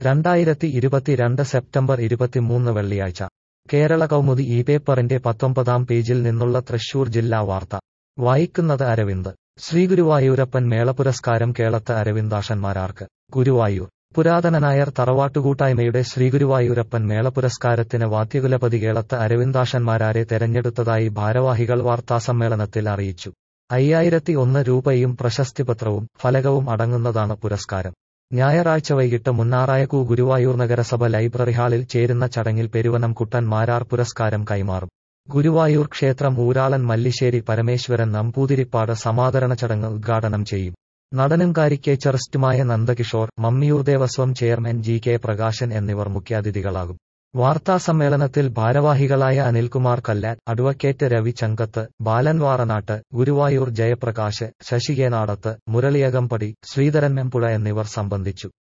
രണ്ടായിരത്തി ഇരുപത്തിരണ്ട് സെപ്റ്റംബർ ഇരുപത്തിമൂന്ന് വെള്ളിയാഴ്ച കേരള കൗമുദി ഈ പേപ്പറിന്റെ പത്തൊമ്പതാം പേജിൽ നിന്നുള്ള തൃശൂർ ജില്ലാ വാർത്ത വായിക്കുന്നത് അരവിന്ദ് ശ്രീഗുരുവായൂരപ്പൻ മേളപുരസ്കാരം കേളത്ത് അരവിന്ദാഷന്മാരാർക്ക് ഗുരുവായൂർ പുരാതന നായർ തറവാട്ടുകൂട്ടായ്മയുടെ ശ്രീഗുരുവായൂരപ്പൻ മേളപുരസ്കാരത്തിന് വാദ്യകുലപതി കേളത്ത് അരവിന്ദാഷന്മാരാരെ തെരഞ്ഞെടുത്തതായി ഭാരവാഹികൾ വാർത്താസമ്മേളനത്തിൽ അറിയിച്ചു അയ്യായിരത്തി ഒന്ന് രൂപയും പ്രശസ്തിപത്രവും ഫലകവും അടങ്ങുന്നതാണ് പുരസ്കാരം ഞായറാഴ്ച വൈകിട്ട് മുന്നാറായക്കൂ ഗുരുവായൂർ നഗരസഭ ലൈബ്രറി ഹാളിൽ ചേരുന്ന ചടങ്ങിൽ പെരുവനം കുട്ടൻ മാരാർ പുരസ്കാരം കൈമാറും ഗുരുവായൂർ ക്ഷേത്രം ഊരാളൻ മല്ലിശ്ശേരി പരമേശ്വരൻ നമ്പൂതിരിപ്പാട് സമാദരണ ചടങ്ങ് ഉദ്ഘാടനം ചെയ്യും നടനും കാരിക്കേച്ചറിസ്റ്റുമായ Nandakishore Mammiyur Devaswom chairman G K Prakashan എന്നിവർ മുഖ്യാതിഥികളാകും വാർത്താസമ്മേളനത്തിൽ ഭാരവാഹികളായ അനിൽകുമാർ കല്ലാൻ അഡ്വക്കേറ്റ് രവി ചങ്കത്ത് ബാലൻ വാറനാട്ട് ഗുരുവായൂർ ജയപ്രകാശ് ശശികേനാടത്ത് മുരളിയകമ്പടി ശ്രീധരൻ മെമ്പുഴ എന്നിവർ സംബന്ധിച്ചു